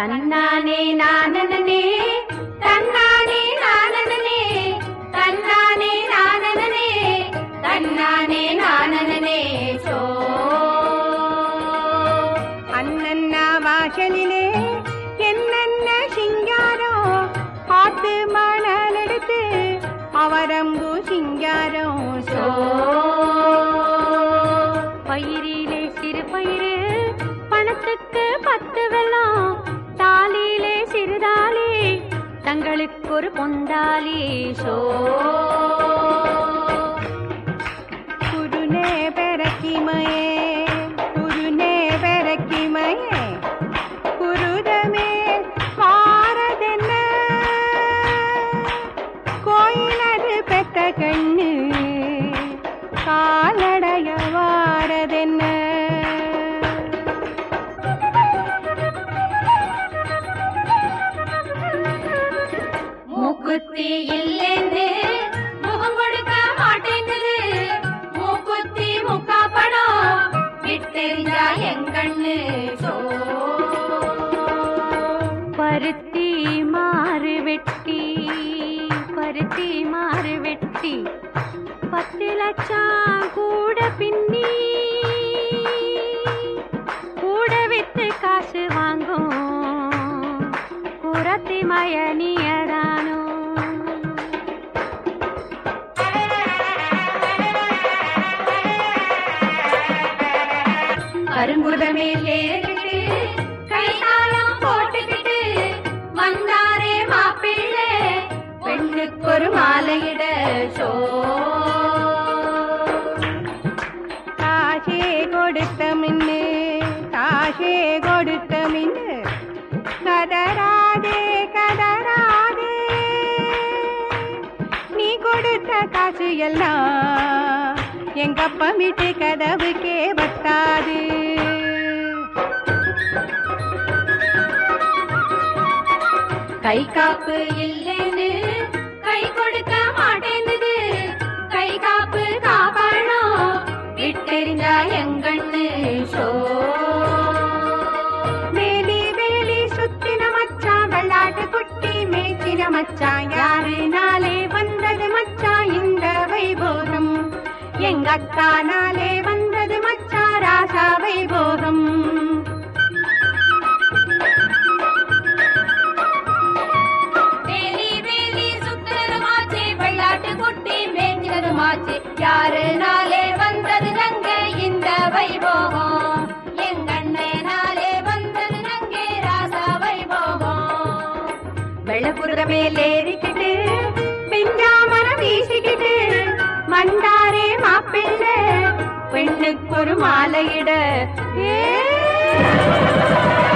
தன்னானே நானனனே தன்னானே நானனனே தன்னானே நானனனே தன்னானே நானனனே சோ அண்ணன்னா வாசலிலே என்னென்ன சிங்காரம் ஆத்து மணல் எடுத்து அவரம்பு சிங்காரம் சோ பயிரிலே சிறு பயிறு பணத்துக்கு பத்து வெள்ளம் தாலியிலே சிறுதாலி தங்களுக்கு ஒரு பொந்தாலி சோ குருநே பெரக்கிமயே குருநே பெரக்கிமயே குருதமே வாரதென்ன கோயிலது பெத்த கண்ணு காலடைய வாரதென்ன மூக்குத்தி இல்லேந்து முகம் கொடுக்க மாட்டேங்குது மூக்குத்தி முக்கா படம் விட்டெறிஞ்சா எங்கண்ணு சோ பருத்தி மாறு வெட்டி பருத்தி மாறு வெட்டி பத்து லட்சம் கூட பின்னி கூட வித்து காசு வாங்கும் குரத்தி மயனியதானோ கருங்குதமே ஏறிட்டு கை தாளம் போட்டுக்கிட்டு வந்தாரே மாப்பிள்ளை பெண்ணுக்கு ஒரு மாலையிட சோ காசே கொடுத்த மின்னு காசே கொடுத்த மின்னு கதராதே கதராதே நீ கொடுத்த காசு எல்லாம் எங்கப்பா வீட்டு கதவுக்கே பத்தாது கை காப்பு இல்லைன்னு கை கொடுக்க மாட்டேங்குது கை காப்பு காப்பாணும் விட்டெறிஞ்சா எங்கண்ணு சோ வேலி வேலி சுத்தின மச்சான் வெள்ளாட்டு குட்டி மேய்ச்சின மச்சான் யாரு நாளே வந்தது மச்சான் இந்த வைபோகம் எங்க அக்கா நாளே வந்தது மச்சான் ராசா வைபோகம் வேலி வேலி சுத்துறதுமாச்சு வெள்ளாட்டு குட்டி மேய்ச்சினதுமாச்சு யாரு நாளே வந்தது நங்க இந்த வைபோகம் எங்கண்ணே நாளே வந்தது நங்கே ராசா வைபோகம் வெள்ளப்புறத மேலேறிக்கிட்டு பெஞ்சாமரம் வீசிக்கிட்டு வந்தாரே மாப்பிள்ளை பெண்ணுக்கு ஒரு மாலையிட ஏ